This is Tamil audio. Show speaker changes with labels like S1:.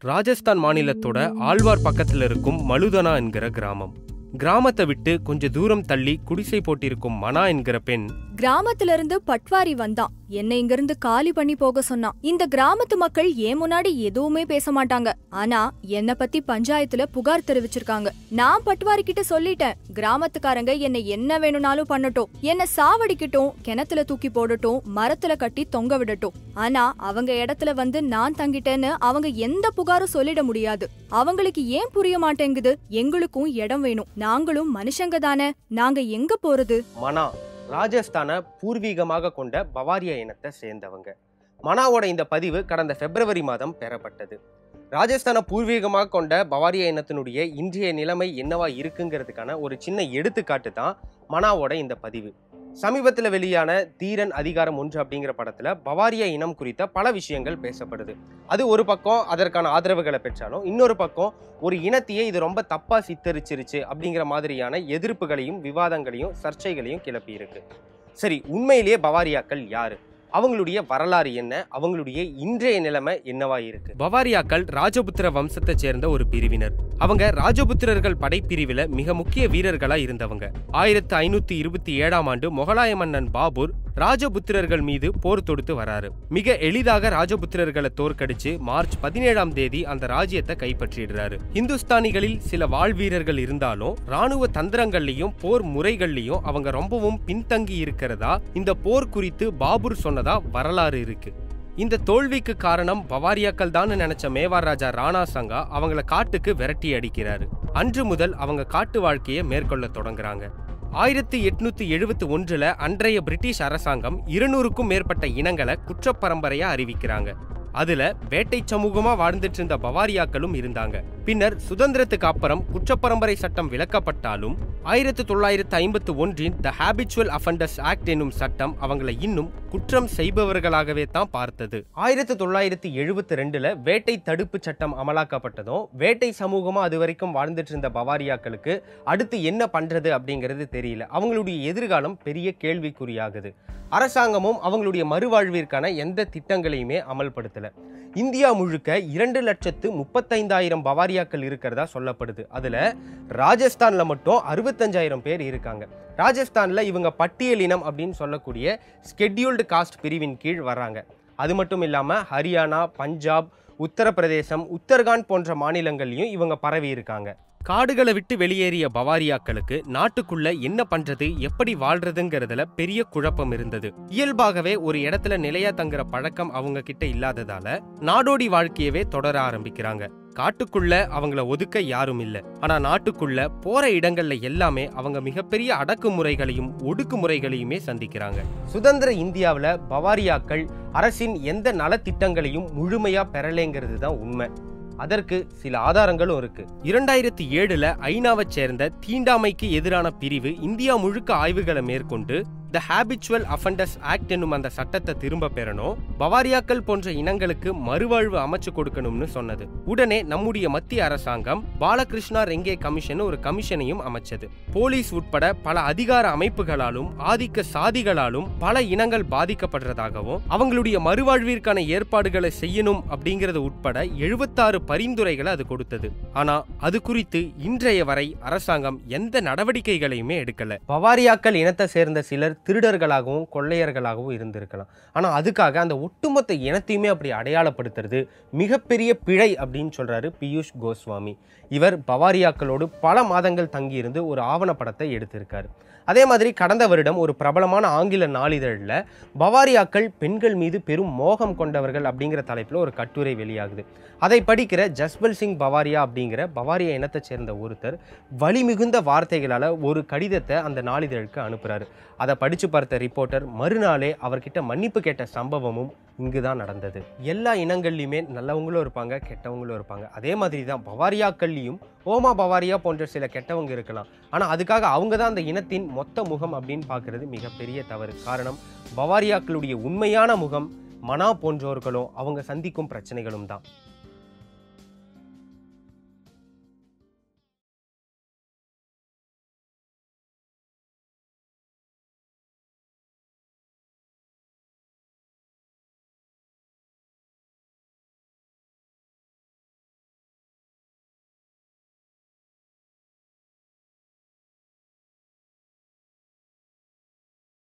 S1: ராஜஸ்தான் மாநிலத்தோட ஆழ்வார் பக்கத்துல இருக்கும் மலுதனா என்கிற கிராமம் கிராமத்தை விட்டு கொஞ்ச தூரம் தள்ளி குடிசை போட்டிருக்கும் மனா என்கிற பெண்
S2: கிராமத்துல இருந்து பட்வாரி வந்தான் என்னை இங்கிருந்து காலி பண்ணி போக சொன்னான் இந்த கிராமத்து மக்கள் ஏன் முன்னாடி எதுவுமே பேச மாட்டாங்க ஆனா என்ன பத்தி பஞ்சாயத்துல புகார் தெரிவிச்சிருக்காங்க நான் பட்வாரி கிட்ட சொல்லிட்டேன் கிராமத்துக்காரங்க என்னை என்ன வேணும்னாலும் பண்ணட்டும் என்ன சாவடிக்கட்டும் கிணத்துல தூக்கி போடட்டும் மரத்துல கட்டி தொங்க விடட்டும் ஆனா அவங்க இடத்துல வந்து நான் தங்கிட்டேன்னு அவங்க எந்த புகாரும் சொல்லிட முடியாது அவங்களுக்கு ஏன் புரிய மாட்டேங்குது எங்களுக்கும் இடம் வேணும் நாங்களும் மனுஷங்க தானே நாங்க எங்க போறது
S1: மனா ராஜஸ்தானை பூர்வீகமாக கொண்ட பவாரியா இனத்தை சேர்ந்தவங்க மனாவோட இந்த பதிவு கடந்த பிப்ரவரி மாதம் பெறப்பட்டது ராஜஸ்தானை பூர்வீகமாக கொண்ட பவாரியா இனத்தினுடைய இன்றைய நிலைமை என்னவா இருக்குங்கிறதுக்கான ஒரு சின்ன எடுத்துக்காட்டு தான் மனாவோட இந்த பதிவு சமீபத்தில் வெளியான தீரன் அதிகாரம் ஒன்று அப்படிங்கிற படத்தில் பவாரியா இனம் குறித்த பல விஷயங்கள் பேசப்படுது அது ஒரு பக்கம் அதற்கான ஆதரவுகளை பெற்றாலும் இன்னொரு பக்கம் ஒரு இனத்தையே இது ரொம்ப தப்பா சித்தரிச்சிருச்சு அப்படிங்கிற மாதிரியான எதிர்ப்புகளையும் விவாதங்களையும் சர்ச்சைகளையும் கிளப்பி இருக்கு சரி உண்மையிலேயே பவாரியாக்கள் யாரு அவங்களுடைய வரலாறு என்ன அவங்களுடைய இன்றைய நிலைமை என்னவா இருக்கு பவாரியாக்கள் ராஜபுத்திர வம்சத்தை சேர்ந்த ஒரு பிரிவினர் அவங்க ராஜபுத்திரர்கள் படைப்பிரிவில் மிக முக்கிய வீரர்களா இருந்தவங்க ஆயிரத்து ஐநூத்தி இருபத்தி ஏழாம் ஆண்டு முகலாய மன்னன் பாபூர் ராஜபுத்திரர்கள் மீது போர் தொடுத்து வராரு மிக எளிதாக ராஜபுத்திரர்களை தோற்கடிச்சு மார்ச் பதினேழாம் தேதி அந்த ராஜ்யத்தை கைப்பற்றிடுறாரு இந்துஸ்தானிகளில் சில வாழ்வீரர்கள் இருந்தாலும் ராணுவ தந்திரங்கள்லயும் போர் முறைகள்லயும் அவங்க ரொம்பவும் பின்தங்கி இருக்கிறதா இந்த போர் குறித்து பாபூர் சொன்னதா வரலாறு இருக்கு இந்த தோல்விக்கு காரணம் பவாரியாக்கள் தான் நினைச்ச மேவார் ராஜா ராணா சங்கா அவங்கள காட்டுக்கு விரட்டி அடிக்கிறாரு அன்று முதல் அவங்க காட்டு வாழ்க்கையை மேற்கொள்ள தொடங்குறாங்க ஆயிரத்தி எட்நூத்தி எழுபத்தி ஒன்றுல அன்றைய பிரிட்டிஷ் அரசாங்கம் இருநூறுக்கும் மேற்பட்ட இனங்களை குற்றப்பரம்பரையா அறிவிக்கிறாங்க அதுல வேட்டை சமூகமா வாழ்ந்துட்டு இருந்த பவாரியாக்களும் இருந்தாங்க பின்னர் சுதந்திரத்துக்கு அப்புறம் குற்றப்பரம்பரை சட்டம் விலக்கப்பட்டாலும் ஆயிரத்தி தொள்ளாயிரத்து ஐம்பத்து ஒன்றின் த ஹேபிச்சுவல் அஃபண்டர்ஸ் ஆக்ட் என்னும் சட்டம் அவங்களை இன்னும் குற்றம் செய்பவர்களாகவே தான் பார்த்தது ஆயிரத்தி தொள்ளாயிரத்தி எழுபத்தி ரெண்டுல வேட்டை தடுப்பு சட்டம் அமலாக்கப்பட்டதும் வேட்டை சமூகமா அது வரைக்கும் வாழ்ந்துட்டு இருந்த பவாரியாக்களுக்கு அடுத்து என்ன பண்றது அப்படிங்கிறது தெரியல அவங்களுடைய எதிர்காலம் பெரிய கேள்விக்குறியாகுது அரசாங்கமும் அவங்களுடைய மறுவாழ்விற்கான எந்த திட்டங்களையுமே அமல்படுத்தல இந்தியா முழுக்க இரண்டு லட்சத்து முப்பத்தைந்தாயிரம் பவாரியாக்கள் இருக்கிறதா சொல்லப்படுது அதுல ராஜஸ்தான்ல மட்டும் அறுபத்தஞ்சாயிரம் பேர் இருக்காங்க ராஜஸ்தான்ல இவங்க பட்டியலினம் அப்படின்னு சொல்லக்கூடிய ஸ்கெட்யூல்டு காஸ்ட் பிரிவின் கீழ் வராங்க அது மட்டும் இல்லாம ஹரியானா பஞ்சாப் உத்தரப்பிரதேசம் உத்தரகாண்ட் போன்ற மாநிலங்கள்லயும் இவங்க பரவி இருக்காங்க காடுகளை விட்டு வெளியேறிய பவாரியாக்களுக்கு நாட்டுக்குள்ள என்ன பண்றது எப்படி வாழ்றதுங்கிறதுல பெரிய குழப்பம் இருந்தது இயல்பாகவே ஒரு இடத்துல நிலையா தங்குற பழக்கம் அவங்க கிட்ட இல்லாததால நாடோடி வாழ்க்கையவே தொடர ஆரம்பிக்கிறாங்க காட்டுக்குள்ள அவங்கள ஒதுக்க யாரும் இல்ல ஆனா நாட்டுக்குள்ள போற இடங்கள்ல எல்லாமே அவங்க மிகப்பெரிய அடக்குமுறைகளையும் ஒடுக்குமுறைகளையுமே சந்திக்கிறாங்க சுதந்திர இந்தியாவுல பவாரியாக்கள் அரசின் எந்த நலத்திட்டங்களையும் முழுமையா பெறலேங்கிறது தான் உண்மை அதற்கு சில ஆதாரங்களும் இருக்கு இரண்டாயிரத்தி ஏழுல ஐநாவை சேர்ந்த தீண்டாமைக்கு எதிரான பிரிவு இந்தியா முழுக்க ஆய்வுகளை மேற்கொண்டு த ஹேபிச்சுவல் அஃபண்டர்ஸ் ஆக்ட் என்னும் அந்த சட்டத்தை திரும்ப பெறணும் பவாரியாக்கள் போன்ற இனங்களுக்கு மறுவாழ்வு அமைச்சு கொடுக்கணும்னு சொன்னது உடனே நம்முடைய மத்திய அரசாங்கம் பாலகிருஷ்ணா ரெங்கே கமிஷன் ஒரு கமிஷனையும் அமைச்சது போலீஸ் உட்பட பல அதிகார அமைப்புகளாலும் ஆதிக்க சாதிகளாலும் பல இனங்கள் பாதிக்கப்படுறதாகவும் அவங்களுடைய மறுவாழ்விற்கான ஏற்பாடுகளை செய்யணும் அப்படிங்கறது உட்பட எழுபத்தாறு பரிந்துரைகளை அது கொடுத்தது ஆனா அது குறித்து இன்றைய வரை அரசாங்கம் எந்த நடவடிக்கைகளையுமே எடுக்கல பவாரியாக்கள் இனத்தை சேர்ந்த சிலர் திருடர்களாகவும் கொள்ளையர்களாகவும் இருந்திருக்கலாம் ஆனா அதுக்காக அந்த ஒட்டுமொத்த இனத்தையுமே அப்படி அடையாளப்படுத்துறது மிகப்பெரிய பிழை அப்படின்னு சொல்றாரு பியூஷ் கோஸ்வாமி இவர் பவாரியாக்களோடு பல மாதங்கள் தங்கியிருந்து ஒரு ஆவணப்படத்தை எடுத்திருக்காரு அதே மாதிரி கடந்த வருடம் ஒரு பிரபலமான ஆங்கில நாளிதழில் பவாரியாக்கள் பெண்கள் மீது பெரும் மோகம் கொண்டவர்கள் அப்படிங்கிற தலைப்பில் ஒரு கட்டுரை வெளியாகுது அதை படிக்கிற ஜஸ்பல் சிங் பவாரியா அப்படிங்கிற பவாரியா இனத்தைச் சேர்ந்த ஒருத்தர் வலி மிகுந்த வார்த்தைகளால் ஒரு கடிதத்தை அந்த நாளிதழுக்கு அனுப்புகிறாரு அதை படித்து பார்த்த ரிப்போர்ட்டர் மறுநாளே அவர்கிட்ட மன்னிப்பு கேட்ட சம்பவமும் இங்கு தான் நடந்தது எல்லா இனங்கள்லையுமே நல்லவங்களும் இருப்பாங்க கெட்டவங்களும் இருப்பாங்க அதே மாதிரி தான் பவாரியாக்கள்லையும் ஓமா பவாரியா போன்ற சில கெட்டவங்க இருக்கலாம் ஆனால் அதுக்காக அவங்க தான் அந்த இனத்தின் மொத்த முகம் அப்படின்னு பார்க்கறது மிகப்பெரிய தவறு காரணம் பவாரியாக்களுடைய உண்மையான முகம் மனா போன்றோர்களும் அவங்க சந்திக்கும் பிரச்சனைகளும் தான்